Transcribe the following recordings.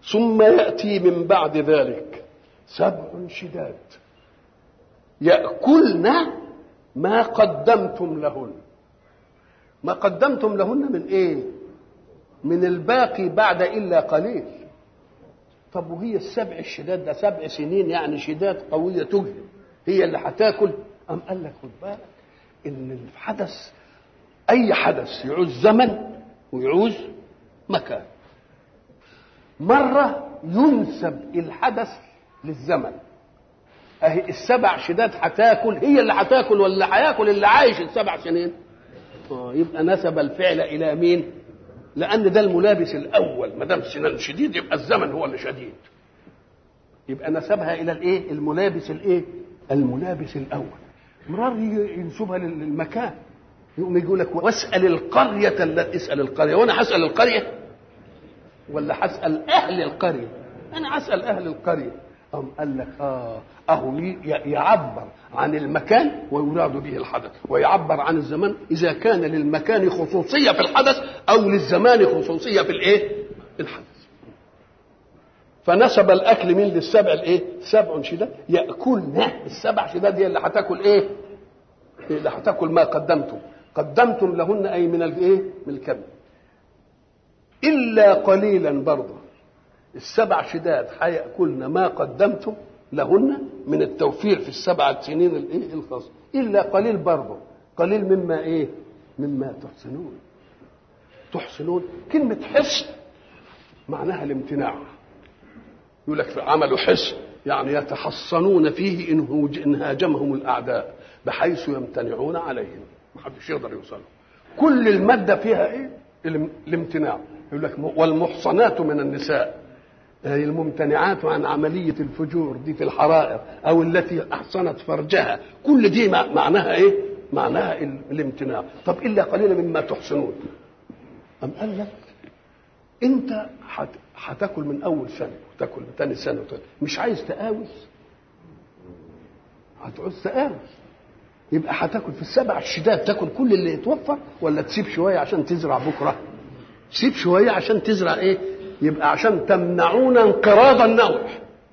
ثم يأتي من بعد ذلك سبع شداد يأكلن ما قدمتم لهن ما قدمتم لهن من ايه من الباقي بعد الا قليل طب وهي السبع الشداد ده سبع سنين يعني شداد قوية تجهد هي اللي هتاكل أم قال لك خد بالك إن الحدث أي حدث يعوز زمن ويعوز مكان مرة ينسب الحدث للزمن أهي السبع شداد هتاكل هي اللي هتاكل ولا هياكل اللي عايش السبع سنين آه يبقى نسب الفعل إلى مين؟ لان ده الملابس الاول ما دام سنان شديد يبقى الزمن هو اللي شديد يبقى نسبها الى الايه الملابس الايه الملابس الاول مرار ينسبها للمكان يقوم يقول لك واسال القريه التي اسال القريه وانا هسال القريه ولا هسال اهل القريه انا هسال اهل القريه أم قال لك اه اهو يعبر عن المكان ويراد به الحدث ويعبر عن الزمان اذا كان للمكان خصوصيه في الحدث او للزمان خصوصيه في الايه الحدث فنسب الاكل من للسبع الايه سبع شداد ياكلن السبع شداد هي اللي هتاكل ايه اللي هتاكل ما قدمتم قدمتم لهن اي من الايه من الكم الا قليلا برضه السبع شداد هياكلن ما قدمتم لهن من التوفير في السبع سنين الايه الخاصه الا قليل برضه قليل مما ايه مما تحسنون تحسنون كلمه حسن معناها الامتناع يقول لك عملوا حسن يعني يتحصنون فيه ان هاجمهم الاعداء بحيث يمتنعون عليهم ما حدش يقدر يوصل كل الماده فيها ايه الامتناع يقول لك والمحصنات من النساء يعني الممتنعات عن عملية الفجور دي في الحرائر أو التي أحصنت فرجها كل دي معناها إيه؟ معناها الامتناع طب إلا قليلا مما تحسنون أم قال لك أنت هتاكل من أول سنة وتاكل من ثاني سنة وتاكل. مش عايز تقاوس هتعوز تقاوس يبقى هتاكل في السبع الشداد تاكل كل اللي يتوفر ولا تسيب شوية عشان تزرع بكرة تسيب شوية عشان تزرع إيه يبقى عشان تمنعون انقراض النوع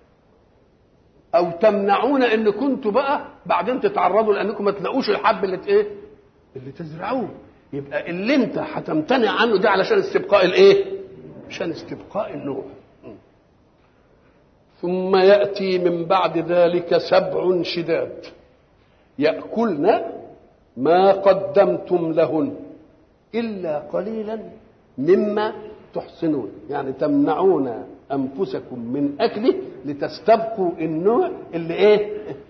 او تمنعون ان كنتوا بقى بعدين تتعرضوا لانكم ما تلاقوش الحب اللي ايه اللي تزرعوه يبقى اللي انت هتمتنع عنه ده علشان استبقاء الايه عشان استبقاء النوع ثم ياتي من بعد ذلك سبع شداد ياكلن ما قدمتم لهن الا قليلا مما تحسنون يعني تمنعون انفسكم من اكله لتستبقوا النوع اللي ايه